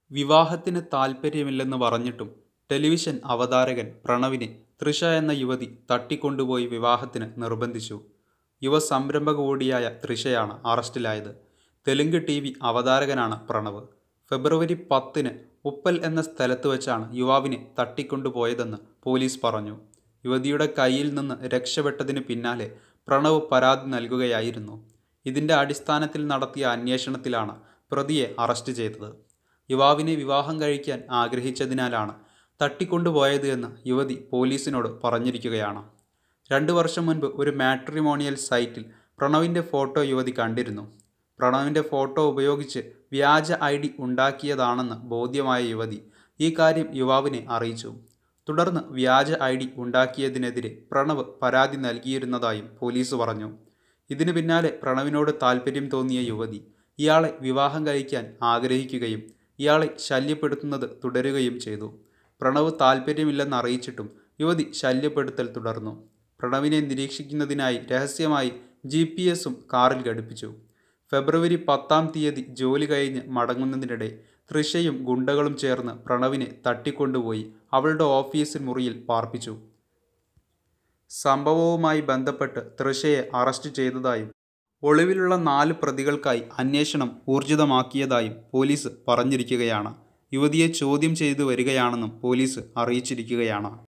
വിവാഹത്തിന് താൽപ്പര്യമില്ലെന്ന് പറഞ്ഞിട്ടും ടെലിവിഷൻ അവതാരകൻ പ്രണവിനെ തൃഷ എന്ന യുവതി തട്ടിക്കൊണ്ടുപോയി വിവാഹത്തിന് നിർബന്ധിച്ചു യുവസംരംഭക കൂടിയായ തൃഷയാണ് അറസ്റ്റിലായത് തെലുങ്ക് ടി വി അവതാരകനാണ് പ്രണവ് ഫെബ്രുവരി പത്തിന് ഉപ്പൽ എന്ന സ്ഥലത്ത് വെച്ചാണ് യുവാവിനെ തട്ടിക്കൊണ്ടുപോയതെന്ന് പോലീസ് പറഞ്ഞു യുവതിയുടെ കയ്യിൽ നിന്ന് രക്ഷപ്പെട്ടതിന് പിന്നാലെ പ്രണവ് പരാതി നൽകുകയായിരുന്നു ഇതിന്റെ അടിസ്ഥാനത്തിൽ നടത്തിയ അന്വേഷണത്തിലാണ് പ്രതിയെ അറസ്റ്റ് ചെയ്തത് യുവാവിനെ വിവാഹം കഴിക്കാൻ ആഗ്രഹിച്ചതിനാലാണ് തട്ടിക്കൊണ്ടുപോയത് എന്ന് യുവതി പോലീസിനോട് പറഞ്ഞിരിക്കുകയാണ് രണ്ടു വർഷം മുൻപ് ഒരു മാട്രിമോണിയൽ സൈറ്റിൽ പ്രണവിൻ്റെ ഫോട്ടോ യുവതി കണ്ടിരുന്നു പ്രണവിൻ്റെ ഫോട്ടോ ഉപയോഗിച്ച് വ്യാജ ഐ ഡി ഉണ്ടാക്കിയതാണെന്ന് ബോധ്യമായ യുവതി ഈ കാര്യം യുവാവിനെ അറിയിച്ചു തുടർന്ന് വ്യാജ ഐ ഡി ഉണ്ടാക്കിയതിനെതിരെ പ്രണവ് പരാതി നൽകിയിരുന്നതായും പോലീസ് പറഞ്ഞു ഇതിനു പിന്നാലെ പ്രണവിനോട് താല്പര്യം തോന്നിയ യുവതി ഇയാളെ വിവാഹം കഴിക്കാൻ ആഗ്രഹിക്കുകയും ഇയാളെ ശല്യപ്പെടുത്തുന്നത് തുടരുകയും ചെയ്തു പ്രണവ് താല്പര്യമില്ലെന്ന് അറിയിച്ചിട്ടും യുവതി ശല്യപ്പെടുത്തൽ തുടർന്നു പ്രണവിനെ നിരീക്ഷിക്കുന്നതിനായി രഹസ്യമായി ജി പി എസും കാറിൽ ഘടിപ്പിച്ചു ഫെബ്രുവരി പത്താം തീയതി ജോലി കഴിഞ്ഞ് മടങ്ങുന്നതിനിടെ തൃഷയും ഗുണ്ടകളും ചേർന്ന് പ്രണവിനെ തട്ടിക്കൊണ്ടുപോയി അവളുടെ ഓഫീസിൽ മുറിയിൽ പാർപ്പിച്ചു സംഭവവുമായി ബന്ധപ്പെട്ട് തൃഷയെ അറസ്റ്റ് ചെയ്തതായും ഒളിവിലുള്ള നാല് പ്രതികൾക്കായി അന്വേഷണം ഊർജിതമാക്കിയതായും പോലീസ് പറഞ്ഞിരിക്കുകയാണ് യുവതിയെ ചോദ്യം ചെയ്തു വരികയാണെന്നും പോലീസ് അറിയിച്ചിരിക്കുകയാണ്